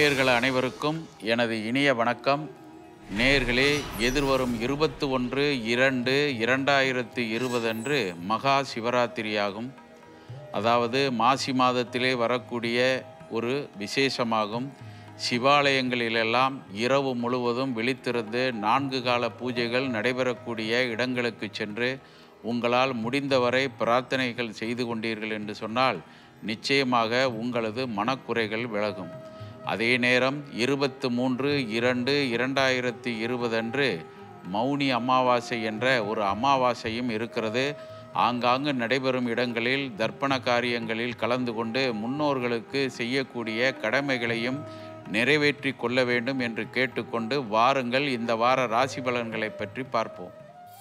நேயர்கள் அனைவருக்கும் எனது இனிய வணக்கம் நேயர்களே எதிர்வரும் இருபத்தி ஒன்று இரண்டு இரண்டாயிரத்து இருபது அன்று மகா சிவராத்திரியாகும் அதாவது மாசி மாதத்திலே வரக்கூடிய ஒரு விசேஷமாகும் சிவாலயங்களிலெல்லாம் இரவு முழுவதும் விழித்திருந்து நான்கு கால பூஜைகள் நடைபெறக்கூடிய இடங்களுக்கு சென்று உங்களால் முடிந்தவரை பிரார்த்தனைகள் செய்து கொண்டீர்கள் என்று சொன்னால் நிச்சயமாக உங்களது மனக்குறைகள் விலகும் அதே நேரம் இருபத்து மூன்று இரண்டு இரண்டாயிரத்தி இருபது அன்று மௌனி அமாவாசை என்ற ஒரு அமாவாசையும் இருக்கிறது ஆங்காங்கு நடைபெறும் இடங்களில் தர்ப்பண காரியங்களில் கலந்து கொண்டு முன்னோர்களுக்கு செய்யக்கூடிய கடமைகளையும் நிறைவேற்றி கொள்ள வேண்டும் என்று கேட்டுக்கொண்டு வாருங்கள் இந்த வார ராசி பலன்களை பற்றி பார்ப்போம்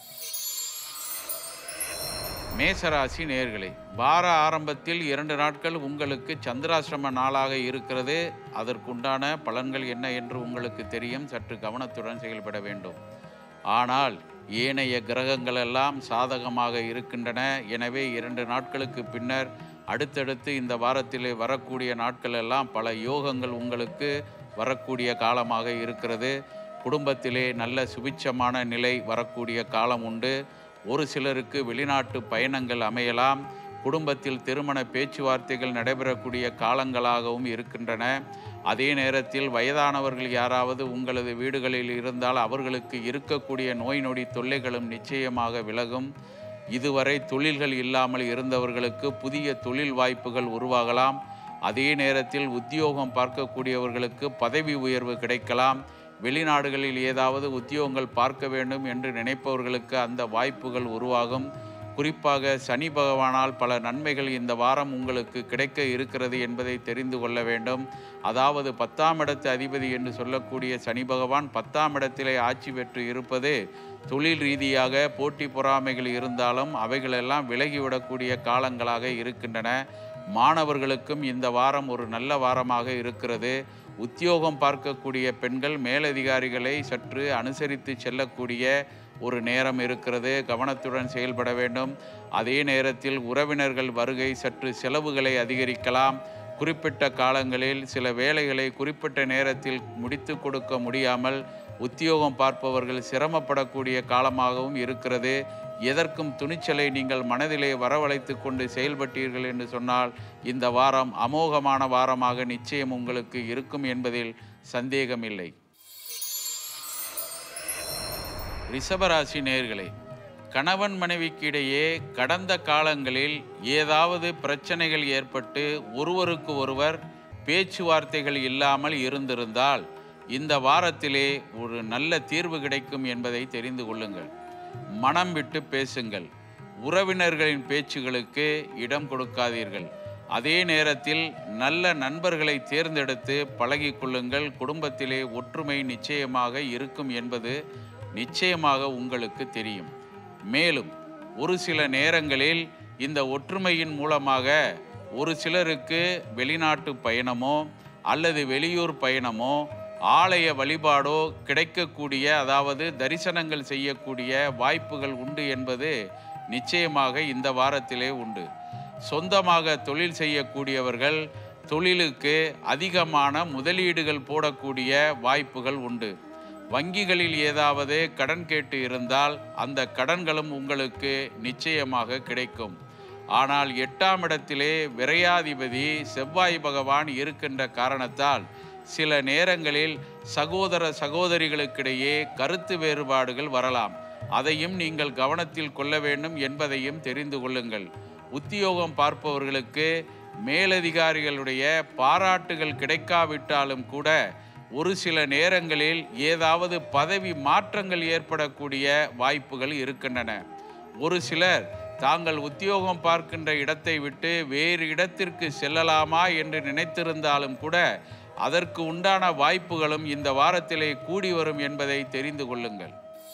மேசராசி நேர்களே வார ஆரம்பத்தில் இரண்டு நாட்கள் உங்களுக்கு சந்திராசிரம நாளாக இருக்கிறது அதற்குண்டான பலன்கள் என்ன என்று உங்களுக்கு தெரியும் சற்று கவனத்துடன் செயல்பட வேண்டும் ஆனால் ஏனைய கிரகங்கள் எல்லாம் சாதகமாக இருக்கின்றன எனவே இரண்டு நாட்களுக்கு பின்னர் அடுத்தடுத்து இந்த வாரத்திலே வரக்கூடிய நாட்கள் எல்லாம் பல யோகங்கள் உங்களுக்கு வரக்கூடிய காலமாக இருக்கிறது குடும்பத்திலே நல்ல சுபிட்சமான நிலை வரக்கூடிய காலம் உண்டு ஒரு சிலருக்கு வெளிநாட்டு பயணங்கள் அமையலாம் குடும்பத்தில் திருமண பேச்சுவார்த்தைகள் நடைபெறக்கூடிய காலங்களாகவும் இருக்கின்றன அதே நேரத்தில் வயதானவர்கள் யாராவது உங்களது வீடுகளில் இருந்தால் அவர்களுக்கு இருக்கக்கூடிய நோய் நொடி தொல்லைகளும் நிச்சயமாக விலகும் இதுவரை தொழில்கள் இல்லாமல் இருந்தவர்களுக்கு புதிய தொழில் வாய்ப்புகள் உருவாகலாம் அதே நேரத்தில் உத்தியோகம் பார்க்கக்கூடியவர்களுக்கு பதவி உயர்வு கிடைக்கலாம் வெளிநாடுகளில் ஏதாவது உத்தியோகங்கள் பார்க்க வேண்டும் என்று நினைப்பவர்களுக்கு அந்த வாய்ப்புகள் உருவாகும் குறிப்பாக சனி பகவானால் பல நன்மைகள் இந்த வாரம் உங்களுக்கு கிடைக்க இருக்கிறது என்பதை தெரிந்து கொள்ள வேண்டும் அதாவது பத்தாம் இடத்து அதிபதி என்று சொல்லக்கூடிய சனி பகவான் பத்தாம் இடத்திலே ஆட்சி பெற்று இருப்பது தொழில் ரீதியாக போட்டி பொறாமைகள் இருந்தாலும் அவைகளெல்லாம் விலகிவிடக்கூடிய காலங்களாக இருக்கின்றன மாணவர்களுக்கும் இந்த வாரம் ஒரு நல்ல வாரமாக இருக்கிறது உத்தியோகம் பார்க்கக்கூடிய பெண்கள் மேலதிகாரிகளை சற்று அனுசரித்து செல்லக்கூடிய ஒரு நேரம் இருக்கிறது கவனத்துடன் செயல்பட வேண்டும் அதே நேரத்தில் உறவினர்கள் வருகை சற்று செலவுகளை அதிகரிக்கலாம் குறிப்பிட்ட காலங்களில் சில வேலைகளை குறிப்பிட்ட நேரத்தில் முடித்து கொடுக்க முடியாமல் உத்தியோகம் பார்ப்பவர்கள் சிரமப்படக்கூடிய காலமாகவும் இருக்கிறது எதற்கும் துணிச்சலை நீங்கள் மனதிலே வரவழைத்து கொண்டு செயல்பட்டீர்கள் என்று சொன்னால் இந்த வாரம் அமோகமான வாரமாக நிச்சயம் உங்களுக்கு இருக்கும் என்பதில் சந்தேகமில்லை ரிஷபராசி நேர்களே கணவன் மனைவிக்கு இடையே கடந்த காலங்களில் ஏதாவது பிரச்சனைகள் ஏற்பட்டு ஒருவருக்கு ஒருவர் பேச்சுவார்த்தைகள் இல்லாமல் இருந்திருந்தால் இந்த வாரத்திலே ஒரு நல்ல தீர்வு கிடைக்கும் என்பதை தெரிந்து கொள்ளுங்கள் மனம் விட்டு பேசுங்கள் உறவினர்களின் பேச்சுகளுக்கு இடம் கொடுக்காதீர்கள் அதே நேரத்தில் நல்ல நண்பர்களை தேர்ந்தெடுத்து பழகிக் கொள்ளுங்கள் குடும்பத்திலே ஒற்றுமை நிச்சயமாக இருக்கும் என்பது நிச்சயமாக உங்களுக்கு தெரியும் மேலும் ஒரு சில நேரங்களில் இந்த ஒற்றுமையின் மூலமாக ஒரு சிலருக்கு வெளிநாட்டு பயணமோ அல்லது வெளியூர் பயணமோ ஆலய வழிபாடோ கிடைக்கக்கூடிய அதாவது தரிசனங்கள் செய்யக்கூடிய வாய்ப்புகள் உண்டு என்பது நிச்சயமாக இந்த வாரத்திலே உண்டு சொந்தமாக தொழில் செய்யக்கூடியவர்கள் தொழிலுக்கு அதிகமான முதலீடுகள் போடக்கூடிய வாய்ப்புகள் உண்டு வங்கிகளில் ஏதாவது கடன் கேட்டு இருந்தால் அந்த கடன்களும் உங்களுக்கு நிச்சயமாக கிடைக்கும் ஆனால் எட்டாம் இடத்திலே விரையாதிபதி செவ்வாய் பகவான் இருக்கின்ற காரணத்தால் சில நேரங்களில் சகோதர சகோதரிகளுக்கிடையே கருத்து வேறுபாடுகள் வரலாம் அதையும் நீங்கள் கவனத்தில் கொள்ள வேண்டும் என்பதையும் தெரிந்து கொள்ளுங்கள் உத்தியோகம் பார்ப்பவர்களுக்கு மேலதிகாரிகளுடைய பாராட்டுகள் கிடைக்காவிட்டாலும் கூட ஒரு சில நேரங்களில் ஏதாவது பதவி மாற்றங்கள் ஏற்படக்கூடிய வாய்ப்புகள் இருக்கின்றன ஒரு சிலர் தாங்கள் உத்தியோகம் பார்க்கின்ற இடத்தை விட்டு வேறு இடத்திற்கு செல்லலாமா என்று நினைத்திருந்தாலும் கூட அதற்கு உண்டான வாய்ப்புகளும் இந்த வாரத்திலே கூடி வரும் என்பதை தெரிந்து கொள்ளுங்கள்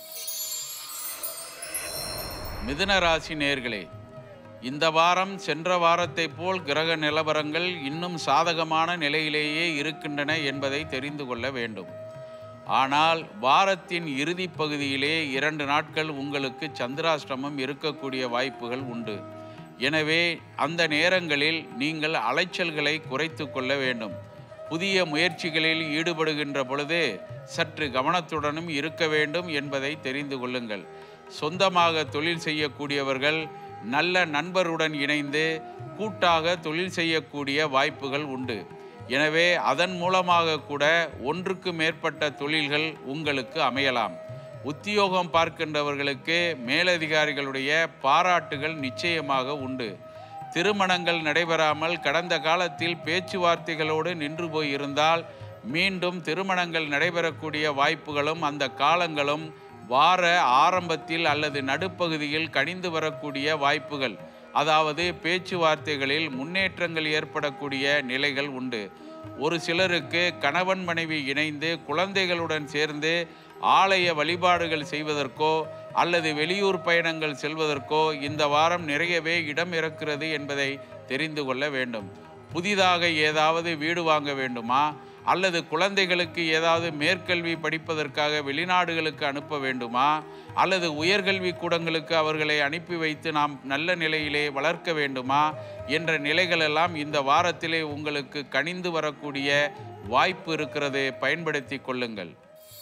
மிதுன ராசி நேர்களே இந்த வாரம் சென்ற வாரத்தை போல் கிரக நிலவரங்கள் இன்னும் சாதகமான நிலையிலேயே இருக்கின்றன என்பதை தெரிந்து கொள்ள வேண்டும் ஆனால் வாரத்தின் இறுதி பகுதியிலே இரண்டு நாட்கள் உங்களுக்கு சந்திராஷ்டமம் இருக்கக்கூடிய வாய்ப்புகள் உண்டு எனவே அந்த நேரங்களில் நீங்கள் அலைச்சல்களை குறைத்து கொள்ள வேண்டும் புதிய முயற்சிகளில் ஈடுபடுகின்ற பொழுது சற்று கவனத்துடனும் இருக்க வேண்டும் என்பதை தெரிந்து கொள்ளுங்கள் சொந்தமாக தொழில் செய்யக்கூடியவர்கள் நல்ல நண்பருடன் இணைந்து கூட்டாக தொழில் செய்யக்கூடிய வாய்ப்புகள் உண்டு எனவே அதன் மூலமாக கூட ஒன்றுக்கு மேற்பட்ட தொழில்கள் உங்களுக்கு அமையலாம் உத்தியோகம் பார்க்கின்றவர்களுக்கு மேலதிகாரிகளுடைய பாராட்டுகள் நிச்சயமாக உண்டு திருமணங்கள் நடைபெறாமல் கடந்த காலத்தில் பேச்சுவார்த்தைகளோடு நின்று போயிருந்தால் மீண்டும் திருமணங்கள் நடைபெறக்கூடிய வாய்ப்புகளும் அந்த காலங்களும் வார ஆரம்பத்தில் அல்லது நடுப்பகுதியில் கணிந்து வரக்கூடிய வாய்ப்புகள் அதாவது பேச்சுவார்த்தைகளில் முன்னேற்றங்கள் ஏற்படக்கூடிய நிலைகள் உண்டு ஒரு சிலருக்கு கணவன் மனைவி இணைந்து குழந்தைகளுடன் சேர்ந்து ஆலய வழிபாடுகள் செய்வதற்கோ அல்லது வெளியூர் பயணங்கள் செல்வதற்கோ இந்த வாரம் நிறையவே இடம் இருக்கிறது என்பதை தெரிந்து கொள்ள வேண்டும் புதிதாக ஏதாவது வீடு வாங்க வேண்டுமா அல்லது குழந்தைகளுக்கு ஏதாவது மேற்கல்வி படிப்பதற்காக வெளிநாடுகளுக்கு அனுப்ப வேண்டுமா அல்லது உயர்கல்வி கூடங்களுக்கு அவர்களை அனுப்பி வைத்து நாம் நல்ல நிலையிலே வளர்க்க வேண்டுமா என்ற நிலைகளெல்லாம் இந்த வாரத்திலே உங்களுக்கு கனிந்து வரக்கூடிய வாய்ப்பு இருக்கிறது பயன்படுத்தி கொள்ளுங்கள்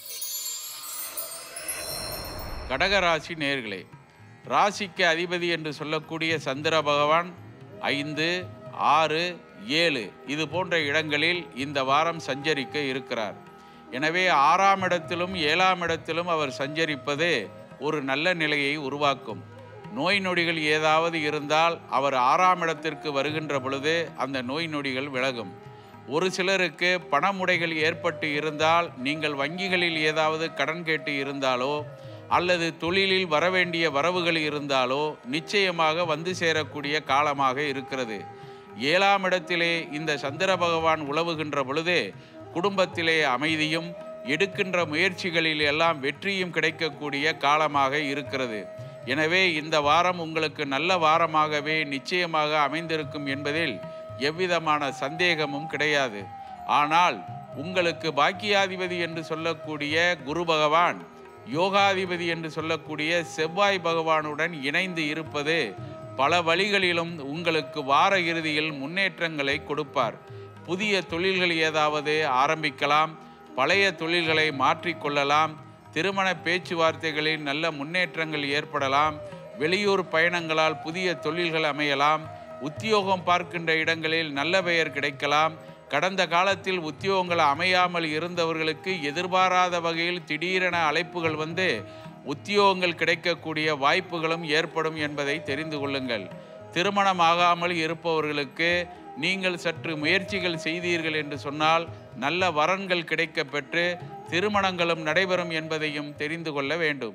கடகராசி நேர்களே ராசிக்கு அதிபதி என்று சொல்லக்கூடிய சந்திர பகவான் ஐந்து ஆறு ஏழு இது போன்ற இடங்களில் இந்த வாரம் சஞ்சரிக்க இருக்கிறார் எனவே ஆறாம் இடத்திலும் ஏழாம் இடத்திலும் அவர் சஞ்சரிப்பது ஒரு நல்ல நிலையை உருவாக்கும் நோய் நொடிகள் ஏதாவது இருந்தால் அவர் ஆறாம் இடத்திற்கு வருகின்ற பொழுது அந்த நோய் நொடிகள் விலகும் ஒரு சிலருக்கு பணமுடைகள் ஏற்பட்டு இருந்தால் நீங்கள் வங்கிகளில் ஏதாவது கடன் கேட்டு இருந்தாலோ அல்லது தொழிலில் வரவேண்டிய வரவுகள் இருந்தாலோ நிச்சயமாக வந்து சேரக்கூடிய காலமாக இருக்கிறது ஏழாம் இடத்திலே இந்த சந்திர பகவான் உழவுகின்ற பொழுது குடும்பத்திலே அமைதியும் எடுக்கின்ற முயற்சிகளில் எல்லாம் வெற்றியும் கிடைக்கக்கூடிய காலமாக இருக்கிறது எனவே இந்த வாரம் உங்களுக்கு நல்ல வாரமாகவே நிச்சயமாக அமைந்திருக்கும் என்பதில் எவ்விதமான சந்தேகமும் கிடையாது ஆனால் உங்களுக்கு பாக்கியாதிபதி என்று சொல்லக்கூடிய குரு பகவான் யோகாதிபதி என்று சொல்லக்கூடிய செவ்வாய் பகவானுடன் இணைந்து இருப்பது பல வழிகளிலும் உங்களுக்கு வார இறுதியில் முன்னேற்றங்களை கொடுப்பார் புதிய தொழில்கள் ஏதாவது ஆரம்பிக்கலாம் பழைய தொழில்களை மாற்றிக்கொள்ளலாம் திருமண பேச்சுவார்த்தைகளில் நல்ல முன்னேற்றங்கள் ஏற்படலாம் வெளியூர் பயணங்களால் புதிய தொழில்கள் அமையலாம் உத்தியோகம் பார்க்கின்ற இடங்களில் நல்ல பெயர் கிடைக்கலாம் கடந்த காலத்தில் உத்தியோகங்கள் அமையாமல் இருந்தவர்களுக்கு எதிர்பாராத வகையில் திடீரென அழைப்புகள் வந்து உத்தியோகங்கள் கிடைக்கக்கூடிய வாய்ப்புகளும் ஏற்படும் என்பதை தெரிந்து கொள்ளுங்கள் திருமணமாகாமல் இருப்பவர்களுக்கு நீங்கள் சற்று முயற்சிகள் செய்தீர்கள் என்று சொன்னால் நல்ல வரன்கள் கிடைக்க பெற்று திருமணங்களும் நடைபெறும் என்பதையும் தெரிந்து கொள்ள வேண்டும்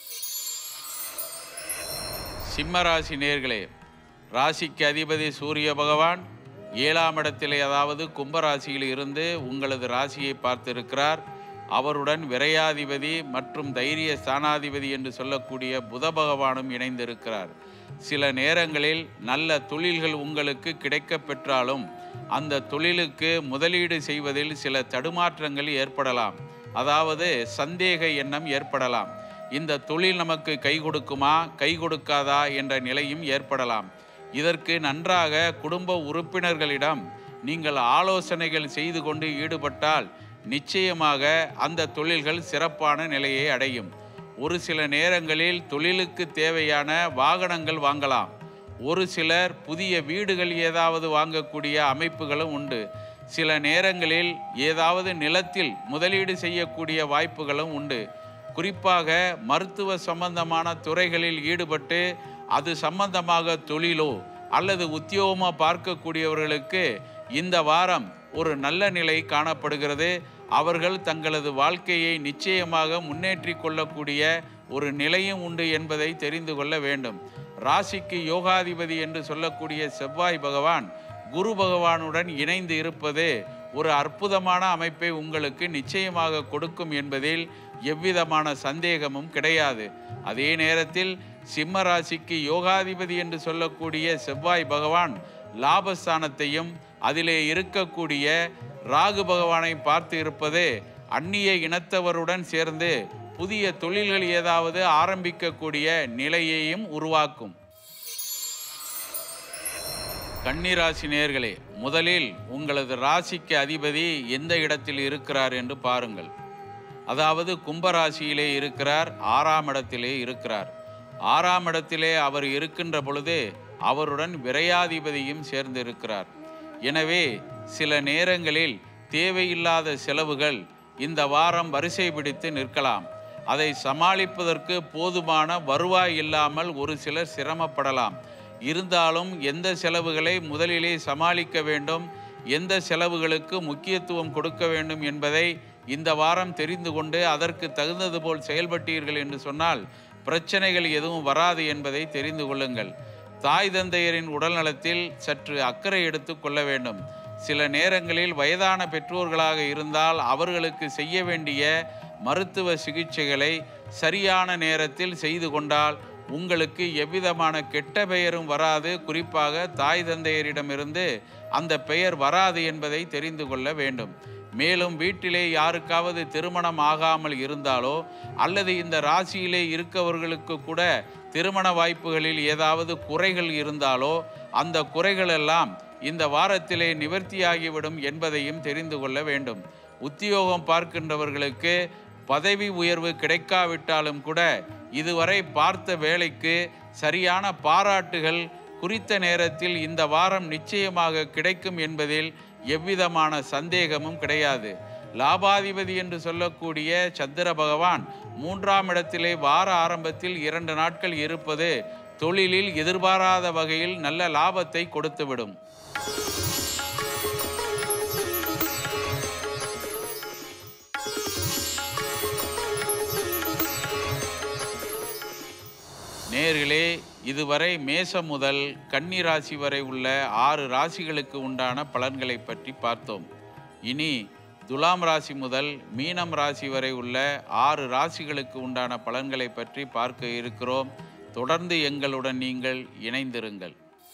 சிம்மராசி நேர்களே ராசிக்கு அதிபதி சூரிய பகவான் ஏழாம் இடத்திலே அதாவது கும்பராசியில் இருந்து உங்களது ராசியை பார்த்திருக்கிறார் அவருடன் விரையாதிபதி மற்றும் தைரிய ஸ்தானாதிபதி என்று சொல்லக்கூடிய புத பகவானும் இணைந்திருக்கிறார் சில நேரங்களில் நல்ல தொழில்கள் உங்களுக்கு கிடைக்கப் பெற்றாலும் அந்த தொழிலுக்கு முதலீடு செய்வதில் சில தடுமாற்றங்கள் ஏற்படலாம் அதாவது சந்தேக எண்ணம் ஏற்படலாம் இந்த தொழில் நமக்கு கை கொடுக்குமா கை கொடுக்காதா என்ற நிலையும் ஏற்படலாம் இதற்கு நன்றாக குடும்ப உறுப்பினர்களிடம் நீங்கள் ஆலோசனைகள் செய்து கொண்டு ஈடுபட்டால் நிச்சயமாக அந்த தொழில்கள் சிறப்பான நிலையை அடையும் ஒரு சில நேரங்களில் தொழிலுக்கு தேவையான வாகனங்கள் வாங்கலாம் ஒரு சிலர் புதிய வீடுகள் ஏதாவது வாங்கக்கூடிய அமைப்புகளும் உண்டு சில நேரங்களில் ஏதாவது நிலத்தில் முதலீடு செய்யக்கூடிய வாய்ப்புகளும் உண்டு குறிப்பாக மருத்துவ சம்பந்தமான துறைகளில் ஈடுபட்டு அது சம்பந்தமாக தொழிலோ அல்லது உத்தியோகமோ பார்க்கக்கூடியவர்களுக்கு இந்த வாரம் ஒரு நல்ல நிலை காணப்படுகிறது அவர்கள் தங்களது வாழ்க்கையை நிச்சயமாக முன்னேற்றி கொள்ளக்கூடிய ஒரு நிலையும் உண்டு என்பதை தெரிந்து கொள்ள வேண்டும் ராசிக்கு யோகாதிபதி என்று சொல்லக்கூடிய செவ்வாய் பகவான் குரு பகவானுடன் இணைந்து இருப்பது ஒரு அற்புதமான அமைப்பை உங்களுக்கு நிச்சயமாக கொடுக்கும் என்பதில் எவ்விதமான சந்தேகமும் கிடையாது அதே நேரத்தில் சிம்ம ராசிக்கு யோகாதிபதி என்று சொல்லக்கூடிய செவ்வாய் பகவான் லாபஸ்தானத்தையும் அதிலே இருக்கக்கூடிய ராகு பகவானை பார்த்து இருப்பது அந்நிய இனத்தவருடன் சேர்ந்து புதிய தொழில்கள் ஏதாவது ஆரம்பிக்கக்கூடிய நிலையையும் உருவாக்கும் கன்னிராசி நேர்களே முதலில் உங்களது ராசிக்கு அதிபதி எந்த இடத்தில் இருக்கிறார் என்று பாருங்கள் அதாவது கும்பராசியிலே இருக்கிறார் ஆறாம் இடத்திலே இருக்கிறார் ஆறாம் இடத்திலே அவர் இருக்கின்ற பொழுது அவருடன் விரையாதிபதியும் சேர்ந்து இருக்கிறார் எனவே சில நேரங்களில் தேவையில்லாத செலவுகள் இந்த வாரம் வரிசை பிடித்து நிற்கலாம் அதை சமாளிப்பதற்கு போதுமான வருவாய் இல்லாமல் ஒரு சிலர் சிரமப்படலாம் இருந்தாலும் எந்த செலவுகளை முதலிலே சமாளிக்க வேண்டும் எந்த செலவுகளுக்கு முக்கியத்துவம் கொடுக்க வேண்டும் என்பதை இந்த வாரம் தெரிந்து கொண்டு அதற்கு தகுந்தது போல் செயல்பட்டீர்கள் என்று சொன்னால் பிரச்சனைகள் எதுவும் வராது என்பதை தெரிந்து கொள்ளுங்கள் தாய் தந்தையரின் உடல்நலத்தில் சற்று அக்கறை எடுத்து கொள்ள வேண்டும் சில நேரங்களில் வயதான பெற்றோர்களாக இருந்தால் அவர்களுக்கு செய்ய வேண்டிய மருத்துவ சிகிச்சைகளை சரியான நேரத்தில் செய்து கொண்டால் உங்களுக்கு எவ்விதமான கெட்ட பெயரும் வராது குறிப்பாக தாய் தந்தையரிடமிருந்து அந்த பெயர் வராது என்பதை தெரிந்து கொள்ள வேண்டும் மேலும் வீட்டிலே யாருக்காவது திருமணம் ஆகாமல் இருந்தாலோ அல்லது இந்த ராசியிலே இருக்கவர்களுக்கு கூட திருமண வாய்ப்புகளில் ஏதாவது குறைகள் இருந்தாலோ அந்த குறைகள் எல்லாம் இந்த வாரத்திலே நிவர்த்தியாகிவிடும் என்பதையும் தெரிந்து கொள்ள வேண்டும் உத்தியோகம் பார்க்கின்றவர்களுக்கு பதவி உயர்வு கிடைக்காவிட்டாலும் கூட இதுவரை பார்த்த வேலைக்கு சரியான பாராட்டுகள் குறித்த நேரத்தில் இந்த வாரம் நிச்சயமாக கிடைக்கும் என்பதில் எவ்விதமான சந்தேகமும் கிடையாது லாபாதிபதி என்று சொல்லக்கூடிய சந்திர பகவான் மூன்றாம் இடத்திலே வார ஆரம்பத்தில் இரண்டு நாட்கள் இருப்பது தொழிலில் எதிர்பாராத வகையில் நல்ல லாபத்தை கொடுத்துவிடும் நேர்களே இதுவரை மேசம் முதல் கன்னி ராசி வரை உள்ள ஆறு ராசிகளுக்கு உண்டான பலன்களை பற்றி பார்த்தோம் இனி துலாம் ராசி முதல் மீனம் ராசி வரை உள்ள ஆறு ராசிகளுக்கு உண்டான பலன்களை பற்றி பார்க்க இருக்கிறோம் தொடர்ந்து எங்களுடன் நீங்கள் இணைந்திருங்கள்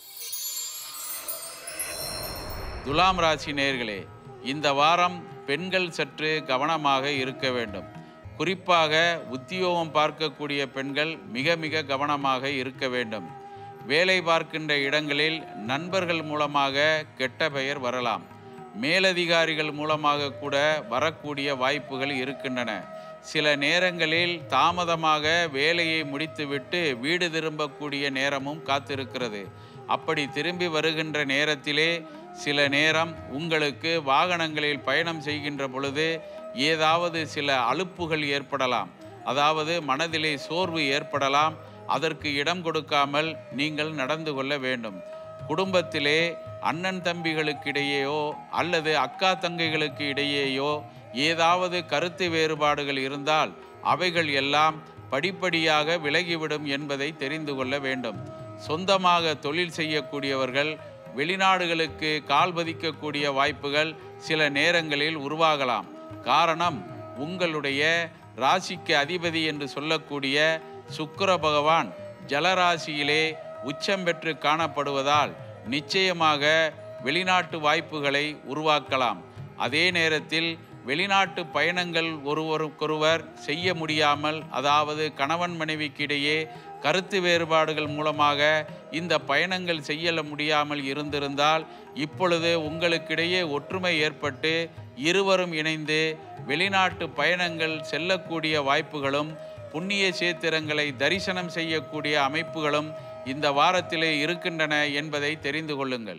துலாம் ராசி நேர்களே இந்த வாரம் பெண்கள் சற்று கவனமாக இருக்க வேண்டும் குறிப்பாக உத்தியோகம் பார்க்கக்கூடிய பெண்கள் மிக மிக கவனமாக இருக்க வேண்டும் வேலை பார்க்கின்ற இடங்களில் நண்பர்கள் மூலமாக கெட்ட பெயர் வரலாம் மேலதிகாரிகள் மூலமாக கூட வரக்கூடிய வாய்ப்புகள் இருக்கின்றன சில நேரங்களில் தாமதமாக வேலையை முடித்துவிட்டு வீடு திரும்பக்கூடிய நேரமும் காத்திருக்கிறது அப்படி திரும்பி வருகின்ற நேரத்திலே சில நேரம் உங்களுக்கு வாகனங்களில் பயணம் செய்கின்ற பொழுது ஏதாவது சில அலுப்புகள் ஏற்படலாம் அதாவது மனதிலே சோர்வு ஏற்படலாம் அதற்கு இடம் கொடுக்காமல் நீங்கள் நடந்து கொள்ள வேண்டும் குடும்பத்திலே அண்ணன் தம்பிகளுக்கிடையேயோ அல்லது அக்கா தங்கைகளுக்கு இடையேயோ ஏதாவது கருத்து வேறுபாடுகள் இருந்தால் அவைகள் எல்லாம் படிப்படியாக விலகிவிடும் என்பதை தெரிந்து கொள்ள வேண்டும் சொந்தமாக தொழில் செய்யக்கூடியவர்கள் வெளிநாடுகளுக்கு கால் பதிக்கக்கூடிய வாய்ப்புகள் சில நேரங்களில் உருவாகலாம் காரணம் உங்களுடைய ராசிக்கு அதிபதி என்று சொல்லக்கூடிய சுக்கிர பகவான் ஜலராசியிலே உச்சம் பெற்று காணப்படுவதால் நிச்சயமாக வெளிநாட்டு வாய்ப்புகளை உருவாக்கலாம் அதே நேரத்தில் வெளிநாட்டு பயணங்கள் ஒருவருக்கொருவர் செய்ய முடியாமல் அதாவது கணவன் மனைவிக்கிடையே கருத்து வேறுபாடுகள் மூலமாக இந்த பயணங்கள் செய்ய முடியாமல் இருந்திருந்தால் இப்பொழுது உங்களுக்கிடையே ஒற்றுமை ஏற்பட்டு இருவரும் இணைந்து வெளிநாட்டு பயணங்கள் செல்லக்கூடிய வாய்ப்புகளும் புண்ணிய சேத்திரங்களை தரிசனம் செய்யக்கூடிய அமைப்புகளும் இந்த வாரத்திலே இருக்கின்றன என்பதை தெரிந்து கொள்ளுங்கள்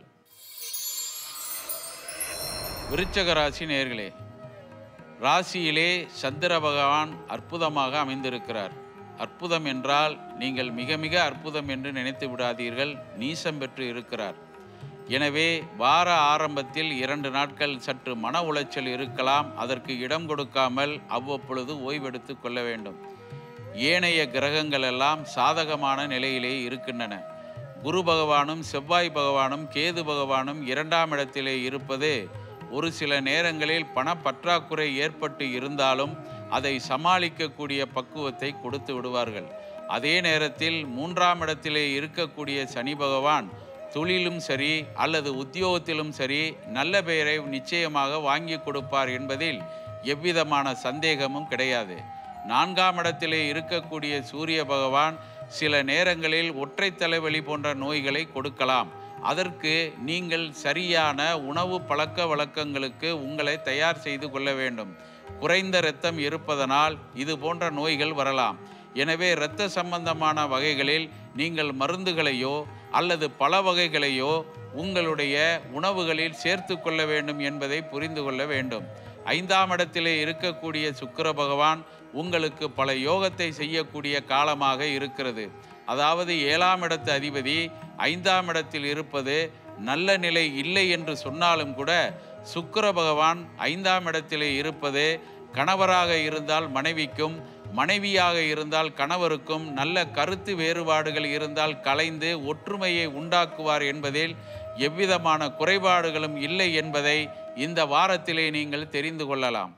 விருச்சக ராசி நேர்களே ராசியிலே சந்திர பகவான் அற்புதமாக அமைந்திருக்கிறார் அற்புதம் என்றால் நீங்கள் மிக மிக அற்புதம் என்று நினைத்து விடாதீர்கள் நீசம் பெற்று இருக்கிறார் எனவே வார ஆரம்பத்தில் இரண்டு நாட்கள் சற்று மன உளைச்சல் இருக்கலாம் அதற்கு இடம் கொடுக்காமல் அவ்வப்பொழுது ஓய்வெடுத்து கொள்ள வேண்டும் ஏனைய கிரகங்கள் எல்லாம் சாதகமான நிலையிலே இருக்கின்றன குரு பகவானும் செவ்வாய் பகவானும் கேது பகவானும் இரண்டாம் இடத்திலே இருப்பது ஒரு சில நேரங்களில் பணப்பற்றாக்குறை ஏற்பட்டு இருந்தாலும் அதை சமாளிக்கக்கூடிய பக்குவத்தை கொடுத்து விடுவார்கள் அதே நேரத்தில் மூன்றாம் இடத்திலே இருக்கக்கூடிய சனி பகவான் தொழிலும் சரி அல்லது உத்தியோகத்திலும் சரி நல்ல பெயரை நிச்சயமாக வாங்கி கொடுப்பார் என்பதில் எவ்விதமான சந்தேகமும் கிடையாது நான்காம் இடத்திலே இருக்கக்கூடிய சூரிய பகவான் சில நேரங்களில் ஒற்றை தலைவலி போன்ற நோய்களை கொடுக்கலாம் அதற்கு நீங்கள் சரியான உணவு பழக்க வழக்கங்களுக்கு உங்களை தயார் செய்து கொள்ள வேண்டும் குறைந்த இரத்தம் இருப்பதனால் இது போன்ற நோய்கள் வரலாம் எனவே இரத்த சம்பந்தமான வகைகளில் நீங்கள் மருந்துகளையோ அல்லது பல வகைகளையோ உங்களுடைய உணவுகளில் சேர்த்து கொள்ள வேண்டும் என்பதை புரிந்து கொள்ள வேண்டும் ஐந்தாம் இடத்திலே இருக்கக்கூடிய சுக்கிர பகவான் உங்களுக்கு பல யோகத்தை செய்யக்கூடிய காலமாக இருக்கிறது அதாவது ஏழாம் இடத்து அதிபதி ஐந்தாம் இடத்தில் இருப்பது நல்ல நிலை இல்லை என்று சொன்னாலும் கூட சுக்கிர பகவான் ஐந்தாம் இடத்திலே இருப்பது கணவராக இருந்தால் மனைவிக்கும் மனைவியாக இருந்தால் கணவருக்கும் நல்ல கருத்து வேறுபாடுகள் இருந்தால் கலைந்து ஒற்றுமையை உண்டாக்குவார் என்பதில் எவ்விதமான குறைபாடுகளும் இல்லை என்பதை இந்த வாரத்திலே நீங்கள் தெரிந்து கொள்ளலாம்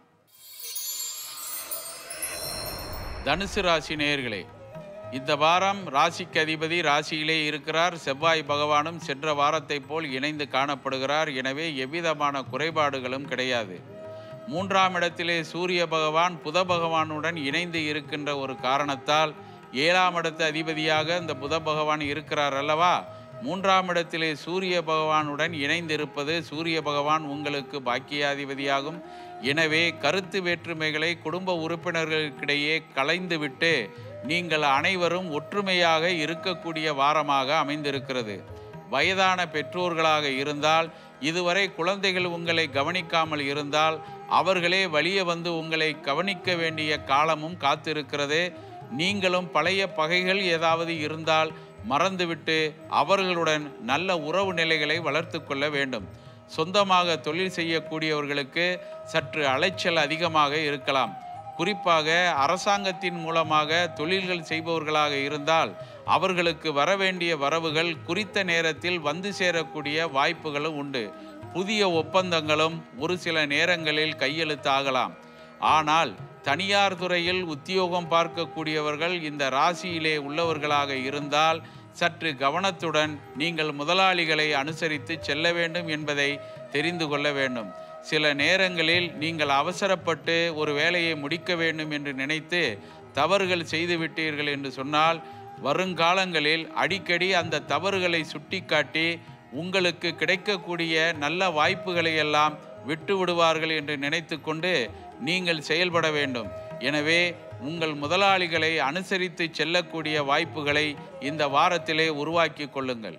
தனுசு ராசி நேயர்களே இந்த வாரம் ராசிக்கு அதிபதி ராசியிலே இருக்கிறார் செவ்வாய் பகவானும் சென்ற வாரத்தைப் போல் இணைந்து காணப்படுகிறார் எனவே எவ்விதமான குறைபாடுகளும் கிடையாது மூன்றாம் இடத்திலே சூரிய பகவான் புத பகவானுடன் இணைந்து இருக்கின்ற ஒரு காரணத்தால் ஏழாம் இடத்து அதிபதியாக இந்த புத பகவான் இருக்கிறார் அல்லவா மூன்றாம் இடத்திலே சூரிய பகவானுடன் இணைந்திருப்பது சூரிய பகவான் உங்களுக்கு பாக்கியாதிபதியாகும் எனவே கருத்து வேற்றுமைகளை குடும்ப உறுப்பினர்களுக்கிடையே கலைந்துவிட்டு நீங்கள் அனைவரும் ஒற்றுமையாக இருக்கக்கூடிய வாரமாக அமைந்திருக்கிறது வயதான பெற்றோர்களாக இருந்தால் இதுவரை குழந்தைகள் உங்களை கவனிக்காமல் இருந்தால் அவர்களே வழியே வந்து உங்களை கவனிக்க வேண்டிய காலமும் காத்திருக்கிறது நீங்களும் பழைய பகைகள் ஏதாவது இருந்தால் மறந்துவிட்டு அவர்களுடன் நல்ல உறவு நிலைகளை வளர்த்து கொள்ள வேண்டும் சொந்தமாக தொழில் செய்யக்கூடியவர்களுக்கு சற்று அலைச்சல் அதிகமாக இருக்கலாம் குறிப்பாக அரசாங்கத்தின் மூலமாக தொழில்கள் செய்பவர்களாக இருந்தால் அவர்களுக்கு வரவேண்டிய வரவுகள் குறித்த நேரத்தில் வந்து சேரக்கூடிய வாய்ப்புகளும் உண்டு புதிய ஒப்பந்தங்களும் ஒரு சில நேரங்களில் கையெழுத்தாகலாம் ஆனால் தனியார் துறையில் உத்தியோகம் பார்க்கக்கூடியவர்கள் இந்த ராசியிலே உள்ளவர்களாக இருந்தால் சற்று கவனத்துடன் நீங்கள் முதலாளிகளை அனுசரித்து செல்ல வேண்டும் என்பதை தெரிந்து கொள்ள வேண்டும் சில நேரங்களில் நீங்கள் அவசரப்பட்டு ஒரு வேலையை முடிக்க வேண்டும் என்று நினைத்து தவறுகள் செய்துவிட்டீர்கள் என்று சொன்னால் வருங்காலங்களில் அடிக்கடி அந்த தவறுகளை சுட்டிக்காட்டி உங்களுக்கு கிடைக்கக்கூடிய நல்ல வாய்ப்புகளை எல்லாம் விட்டு விடுவார்கள் என்று நினைத்து கொண்டு நீங்கள் செயல்பட வேண்டும் எனவே உங்கள் முதலாளிகளை அனுசரித்து செல்லக்கூடிய வாய்ப்புகளை இந்த வாரத்திலே உருவாக்கி கொள்ளுங்கள்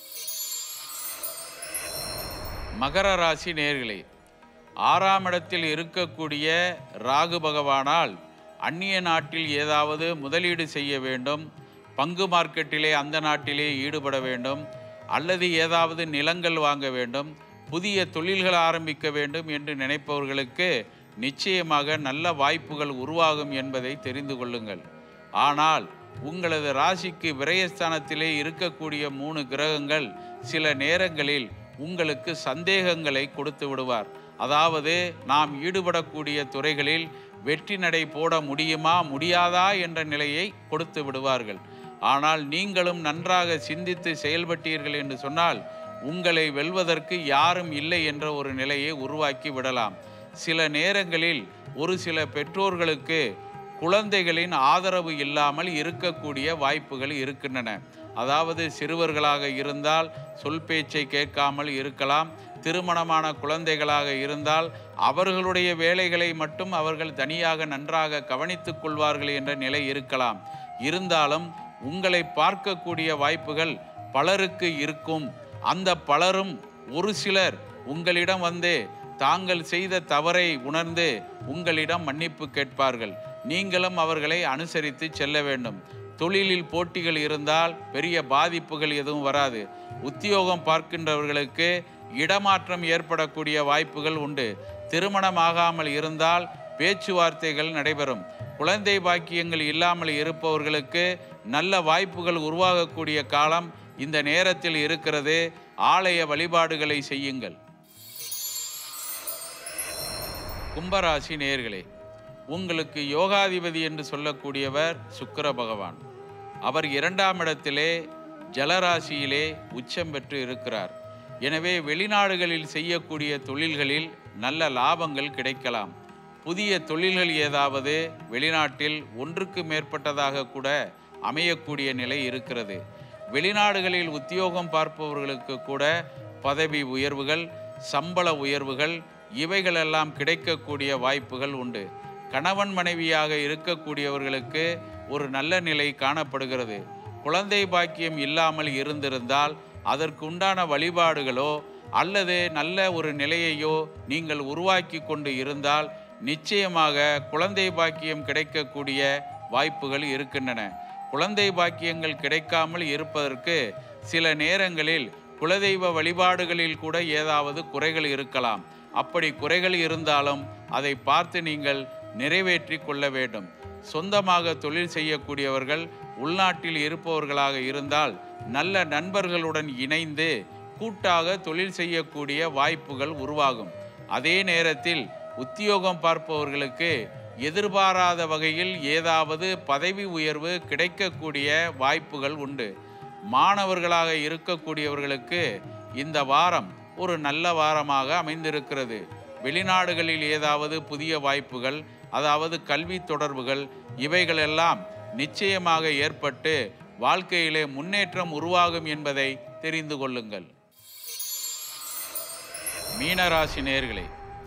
மகர ராசி நேர்களே ஆறாம் இடத்தில் இருக்கக்கூடிய ராகு பகவானால் அந்நிய நாட்டில் ஏதாவது முதலீடு செய்ய வேண்டும் பங்கு மார்க்கெட்டிலே அந்த நாட்டிலே ஈடுபட வேண்டும் அல்லது ஏதாவது நிலங்கள் வாங்க வேண்டும் புதிய தொழில்கள் ஆரம்பிக்க வேண்டும் என்று நினைப்பவர்களுக்கு நிச்சயமாக நல்ல வாய்ப்புகள் உருவாகும் என்பதை தெரிந்து கொள்ளுங்கள் ஆனால் உங்களது ராசிக்கு விரயஸ்தானத்திலே இருக்கக்கூடிய மூணு கிரகங்கள் சில நேரங்களில் உங்களுக்கு சந்தேகங்களை கொடுத்து விடுவார் அதாவது நாம் ஈடுபடக்கூடிய துறைகளில் வெற்றி நடை போட முடியுமா முடியாதா என்ற நிலையை கொடுத்து விடுவார்கள் ஆனால் நீங்களும் நன்றாக சிந்தித்து செயல்பட்டீர்கள் என்று சொன்னால் உங்களை வெல்வதற்கு யாரும் இல்லை என்ற ஒரு நிலையை உருவாக்கி விடலாம் சில நேரங்களில் ஒரு சில பெற்றோர்களுக்கு குழந்தைகளின் ஆதரவு இல்லாமல் இருக்கக்கூடிய வாய்ப்புகள் இருக்கின்றன அதாவது சிறுவர்களாக இருந்தால் சொல் பேச்சை கேட்காமல் இருக்கலாம் திருமணமான குழந்தைகளாக இருந்தால் அவர்களுடைய வேலைகளை மட்டும் அவர்கள் தனியாக நன்றாக கவனித்துக் கொள்வார்கள் என்ற நிலை இருக்கலாம் இருந்தாலும் உங்களை பார்க்கக்கூடிய வாய்ப்புகள் பலருக்கு இருக்கும் அந்த பலரும் ஒரு சிலர் உங்களிடம் வந்து தாங்கள் செய்த தவறை உணர்ந்து உங்களிடம் மன்னிப்பு கேட்பார்கள் நீங்களும் அவர்களை அனுசரித்து செல்ல வேண்டும் தொழிலில் போட்டிகள் இருந்தால் பெரிய பாதிப்புகள் எதுவும் வராது உத்தியோகம் பார்க்கின்றவர்களுக்கு இடமாற்றம் ஏற்படக்கூடிய வாய்ப்புகள் உண்டு திருமணமாகாமல் இருந்தால் பேச்சுவார்த்தைகள் நடைபெறும் குழந்தை பாக்கியங்கள் இல்லாமல் இருப்பவர்களுக்கு நல்ல வாய்ப்புகள் உருவாகக்கூடிய காலம் இந்த நேரத்தில் இருக்கிறது ஆலய வழிபாடுகளை செய்யுங்கள் கும்பராசி நேர்களே உங்களுக்கு யோகாதிபதி என்று சொல்லக்கூடியவர் சுக்கிர பகவான் அவர் இரண்டாம் இடத்திலே ஜலராசியிலே உச்சம் பெற்று இருக்கிறார் எனவே வெளிநாடுகளில் செய்யக்கூடிய தொழில்களில் நல்ல லாபங்கள் கிடைக்கலாம் புதிய தொழில்கள் ஏதாவது வெளிநாட்டில் ஒன்றுக்கு மேற்பட்டதாக கூட அமையக்கூடிய நிலை இருக்கிறது வெளிநாடுகளில் உத்தியோகம் பார்ப்பவர்களுக்கு கூட பதவி உயர்வுகள் சம்பள உயர்வுகள் இவைகளெல்லாம் கிடைக்கக்கூடிய வாய்ப்புகள் உண்டு கணவன் மனைவியாக இருக்கக்கூடியவர்களுக்கு ஒரு நல்ல நிலை காணப்படுகிறது குழந்தை பாக்கியம் இல்லாமல் இருந்திருந்தால் அதற்கு உண்டான வழிபாடுகளோ அல்லது நல்ல ஒரு நிலையையோ நீங்கள் உருவாக்கி கொண்டு இருந்தால் நிச்சயமாக குழந்தை பாக்கியம் கிடைக்கக்கூடிய வாய்ப்புகள் இருக்கின்றன குழந்தை பாக்கியங்கள் கிடைக்காமல் இருப்பதற்கு சில நேரங்களில் குலதெய்வ வழிபாடுகளில் கூட ஏதாவது குறைகள் இருக்கலாம் அப்படி குறைகள் இருந்தாலும் அதை பார்த்து நீங்கள் நிறைவேற்றி கொள்ள வேண்டும் சொந்தமாக தொழில் செய்யக்கூடியவர்கள் உள்நாட்டில் இருப்பவர்களாக இருந்தால் நல்ல நண்பர்களுடன் இணைந்து கூட்டாக தொழில் செய்யக்கூடிய வாய்ப்புகள் உருவாகும் அதே நேரத்தில் உத்தியோகம் பார்ப்பவர்களுக்கு எதிர்பாராத வகையில் ஏதாவது பதவி உயர்வு கிடைக்கக்கூடிய வாய்ப்புகள் உண்டு மாணவர்களாக இருக்கக்கூடியவர்களுக்கு இந்த வாரம் ஒரு நல்ல வாரமாக அமைந்திருக்கிறது வெளிநாடுகளில் ஏதாவது புதிய வாய்ப்புகள் அதாவது கல்வி தொடர்புகள் இவைகளெல்லாம் நிச்சயமாக ஏற்பட்டு வாழ்க்கையிலே முன்னேற்றம் உருவாகும் என்பதை தெரிந்து கொள்ளுங்கள் மீனராசி நேர்களே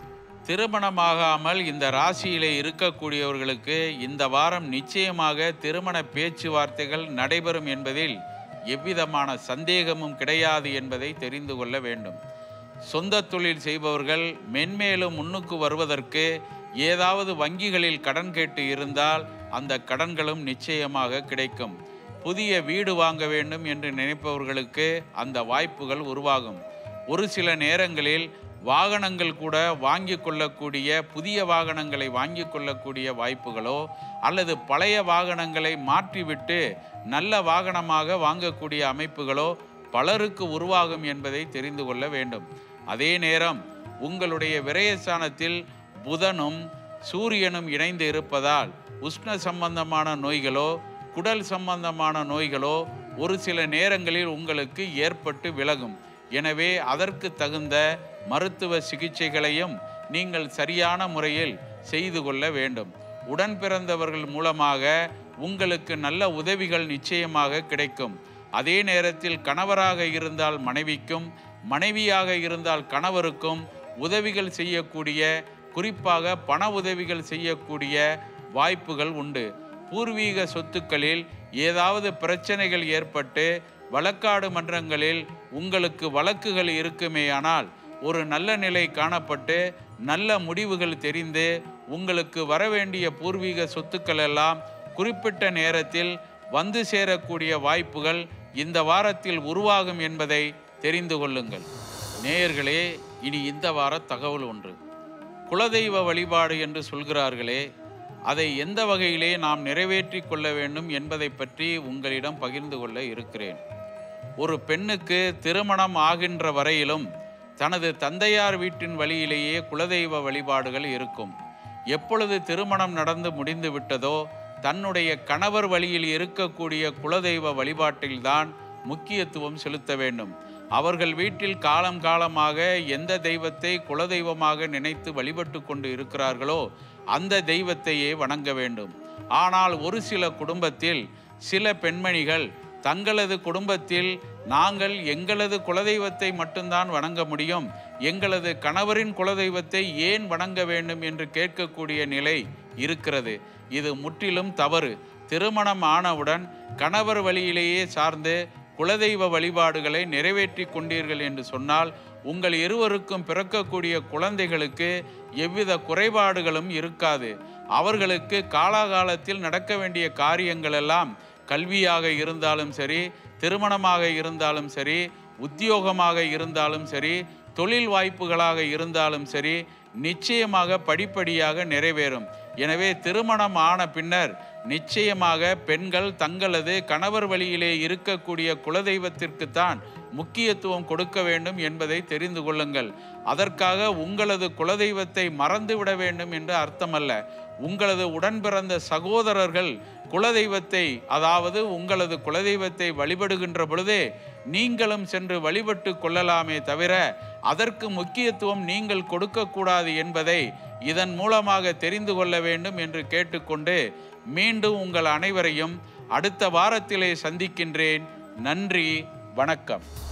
திருமணமாகாமல் இந்த ராசியிலே இருக்கக்கூடியவர்களுக்கு இந்த வாரம் நிச்சயமாக திருமண பேச்சுவார்த்தைகள் நடைபெறும் என்பதில் எவ்விதமான சந்தேகமும் கிடையாது என்பதை தெரிந்து கொள்ள வேண்டும் சொந்த தொழில் செய்பவர்கள் மென்மேலும் முன்னுக்கு வருவதற்கு ஏதாவது வங்கிகளில் கடன் கேட்டு இருந்தால் அந்த கடன்களும் நிச்சயமாக கிடைக்கும் புதிய வீடு வாங்க வேண்டும் என்று நினைப்பவர்களுக்கு அந்த வாய்ப்புகள் உருவாகும் ஒரு சில நேரங்களில் வாகனங்கள் கூட வாங்கி கொள்ளக்கூடிய புதிய வாகனங்களை வாங்கி கொள்ளக்கூடிய வாய்ப்புகளோ அல்லது பழைய வாகனங்களை மாற்றிவிட்டு நல்ல வாகனமாக வாங்கக்கூடிய அமைப்புகளோ பலருக்கு உருவாகும் என்பதை தெரிந்து கொள்ள வேண்டும் அதே நேரம் உங்களுடைய விரயஸ்தானத்தில் புதனும் சூரியனும் இணைந்து இருப்பதால் உஷ்ண சம்பந்தமான நோய்களோ குடல் சம்பந்தமான நோய்களோ ஒரு சில நேரங்களில் உங்களுக்கு ஏற்பட்டு விலகும் எனவே அதற்கு தகுந்த மருத்துவ சிகிச்சைகளையும் நீங்கள் சரியான முறையில் செய்து கொள்ள வேண்டும் உடன் பிறந்தவர்கள் மூலமாக உங்களுக்கு நல்ல உதவிகள் நிச்சயமாக கிடைக்கும் அதே நேரத்தில் கணவராக இருந்தால் மனைவிக்கும் மனைவியாக இருந்தால் கணவருக்கும் உதவிகள் செய்யக்கூடிய குறிப்பாக பண உதவிகள் செய்யக்கூடிய வாய்ப்புகள் உண்டு பூர்வீக சொத்துக்களில் ஏதாவது பிரச்சனைகள் ஏற்பட்டு வழக்காடு மன்றங்களில் உங்களுக்கு வழக்குகள் இருக்குமேயானால் ஒரு நல்ல நிலை காணப்பட்டு நல்ல முடிவுகள் தெரிந்து உங்களுக்கு வரவேண்டிய பூர்வீக சொத்துக்கள் எல்லாம் குறிப்பிட்ட நேரத்தில் வந்து சேரக்கூடிய வாய்ப்புகள் இந்த வாரத்தில் உருவாகும் என்பதை தெரிந்து கொள்ளுங்கள் நேயர்களே இனி இந்த வார தகவல் ஒன்று குலதெய்வ வழிபாடு என்று சொல்கிறார்களே அதை எந்த வகையிலே நாம் நிறைவேற்றி கொள்ள வேண்டும் என்பதை பற்றி உங்களிடம் பகிர்ந்து கொள்ள இருக்கிறேன் ஒரு பெண்ணுக்கு திருமணம் ஆகின்ற வரையிலும் தனது தந்தையார் வீட்டின் வழியிலேயே குலதெய்வ வழிபாடுகள் இருக்கும் எப்பொழுது திருமணம் நடந்து முடிந்து விட்டதோ தன்னுடைய கணவர் வழியில் இருக்கக்கூடிய குலதெய்வ வழிபாட்டில்தான் முக்கியத்துவம் செலுத்த வேண்டும் அவர்கள் வீட்டில் காலம் காலமாக எந்த தெய்வத்தை குலதெய்வமாக நினைத்து வழிபட்டு கொண்டு இருக்கிறார்களோ அந்த தெய்வத்தையே வணங்க வேண்டும் ஆனால் ஒரு சில குடும்பத்தில் சில பெண்மணிகள் தங்களது குடும்பத்தில் நாங்கள் எங்களது குலதெய்வத்தை மட்டும்தான் வணங்க முடியும் எங்களது கணவரின் குலதெய்வத்தை ஏன் வணங்க வேண்டும் என்று கேட்கக்கூடிய நிலை இருக்கிறது இது முற்றிலும் தவறு திருமணம் ஆனவுடன் கணவர் வழியிலேயே சார்ந்து குலதெய்வ வழிபாடுகளை நிறைவேற்றி கொண்டீர்கள் என்று சொன்னால் உங்கள் இருவருக்கும் பிறக்கக்கூடிய குழந்தைகளுக்கு எவ்வித குறைபாடுகளும் இருக்காது அவர்களுக்கு காலாகாலத்தில் நடக்க வேண்டிய காரியங்கள் எல்லாம் கல்வியாக இருந்தாலும் சரி திருமணமாக இருந்தாலும் சரி உத்தியோகமாக இருந்தாலும் சரி தொழில் வாய்ப்புகளாக இருந்தாலும் சரி நிச்சயமாக படிப்படியாக நிறைவேறும் எனவே திருமணம் ஆன பின்னர் நிச்சயமாக பெண்கள் தங்களது கணவர் வழியிலே இருக்கக்கூடிய குலதெய்வத்திற்குத்தான் முக்கியத்துவம் கொடுக்க வேண்டும் என்பதை தெரிந்து கொள்ளுங்கள் அதற்காக உங்களது குலதெய்வத்தை மறந்து விட வேண்டும் என்று அர்த்தமல்ல உங்களது உடன் பிறந்த சகோதரர்கள் குலதெய்வத்தை அதாவது உங்களது குலதெய்வத்தை வழிபடுகின்ற பொழுதே நீங்களும் சென்று வழிபட்டு கொள்ளலாமே தவிர அதற்கு முக்கியத்துவம் நீங்கள் கொடுக்கக்கூடாது என்பதை இதன் மூலமாக தெரிந்து கொள்ள வேண்டும் என்று கேட்டுக்கொண்டு மீண்டும் உங்கள் அனைவரையும் அடுத்த வாரத்திலே சந்திக்கின்றேன் நன்றி வணக்கம்